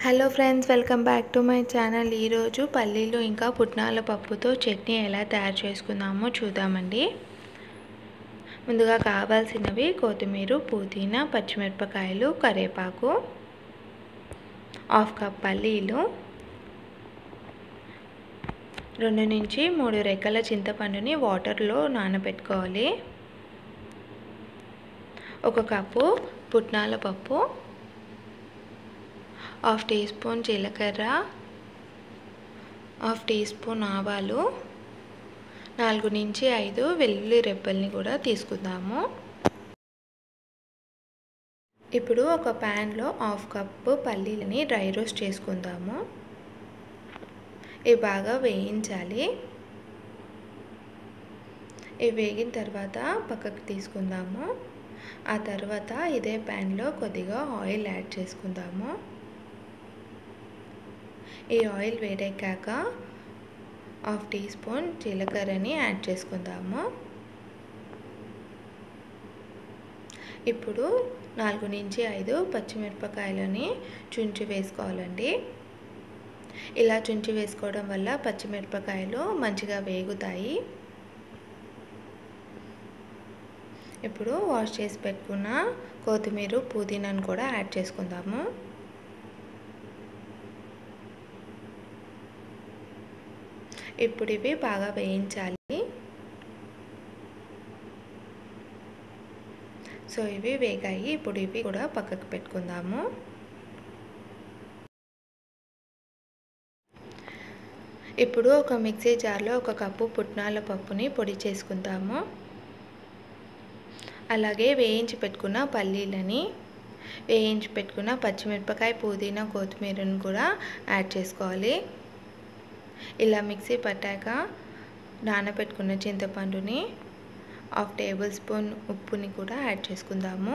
hello friends welcome back to my channel ఈరోజు పల్లీలు ఇంకా పుట్నాల పప్పుతో చట్నీ ఎలా తయారు చేసుకుందామో చూద్దామండి ముందుగా కావాల్సినవి కొత్తిమీర పుదీనా పచ్చిమిరపకాయలు కరివేపాకు హాఫ్ కప్ పల్లీలు రెండు నుంచి మూడు రెక్కల చింతపండుని వాటర్లో నానబెట్టుకోవాలి ఒక కప్పు పుట్నాల పప్పు హాఫ్ టీ స్పూన్ జీలకర్ర హాఫ్ టీ స్పూన్ ఆవాలు నాలుగు నుంచి ఐదు వెల్లుల్లి రెబ్బల్ని కూడా తీసుకుందాము ఇప్పుడు ఒక ప్యాన్లో హాఫ్ కప్పు పల్లీలని డ్రై రోస్ట్ చేసుకుందాము ఇవి బాగా వేయించాలి ఇవి వేగిన తర్వాత పక్కకు తీసుకుందాము ఆ తర్వాత ఇదే ప్యాన్లో కొద్దిగా ఆయిల్ యాడ్ చేసుకుందాము ఈ ఆయిల్ వేడెక్కాక హాఫ్ టీ స్పూన్ జీలకర్రని యాడ్ చేసుకుందాము ఇప్పుడు నాలుగు నుంచి ఐదు పచ్చిమిరపకాయలని చుంచి వేసుకోవాలండి ఇలా చుంచి వేసుకోవడం వల్ల పచ్చిమిరపకాయలు మంచిగా వేగుతాయి ఇప్పుడు వాష్ చేసి పెట్టుకున్న కొత్తిమీర పుదీనాను కూడా యాడ్ చేసుకుందాము ఇప్పుడు ఇవి బాగా వేయించాలి సో ఇవి వేగాయి ఇప్పుడు ఇవి కూడా పక్కకు పెట్టుకుందాము ఇప్పుడు ఒక మిక్సీ జార్లో ఒక కప్పు పుట్నాల పప్పుని పొడి చేసుకుందాము అలాగే వేయించి పెట్టుకున్న పల్లీలని వేయించి పెట్టుకున్న పచ్చిమిరపకాయ పుదీనా కొత్తిమీరను కూడా యాడ్ చేసుకోవాలి ఇలా మిక్సీ పట్టాక నానబెట్టుకున్న చింతపండుని హాఫ్ టేబుల్ స్పూన్ ఉప్పుని కూడా యాడ్ చేసుకుందాము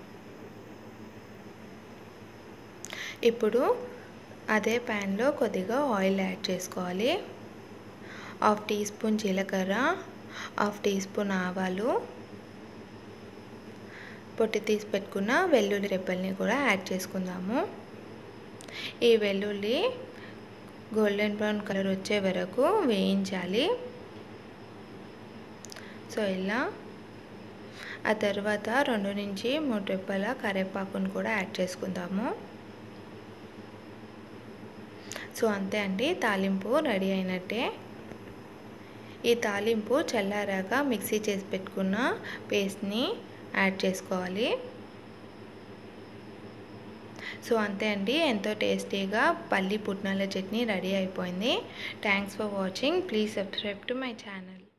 ఇప్పుడు అదే ప్యాన్లో కొద్దిగా ఆయిల్ యాడ్ చేసుకోవాలి హాఫ్ టీ స్పూన్ జీలకర్ర హాఫ్ టీ స్పూన్ ఆవాలు పొట్టి తీసి పెట్టుకున్న వెల్లుల్లి రెబ్బల్ని కూడా యాడ్ చేసుకుందాము ఈ వెల్లుల్లి గోల్డెన్ బ్రౌన్ కలర్ వచ్చే వరకు వేయించాలి సో ఇలా ఆ తర్వాత రెండు నుంచి మూడు రెప్పల కరివేపాకును కూడా యాడ్ చేసుకుందాము సో అంతే అండి తాలింపు రెడీ అయినట్టే ఈ తాలింపు చల్లారాక మిక్సీ చేసి పెట్టుకున్న పేస్ట్ని యాడ్ చేసుకోవాలి సో అంతే అండి ఎంతో టేస్టీగా పల్లి పుట్నాల చట్నీ రెడీ అయిపోయింది thanks for watching please subscribe to my channel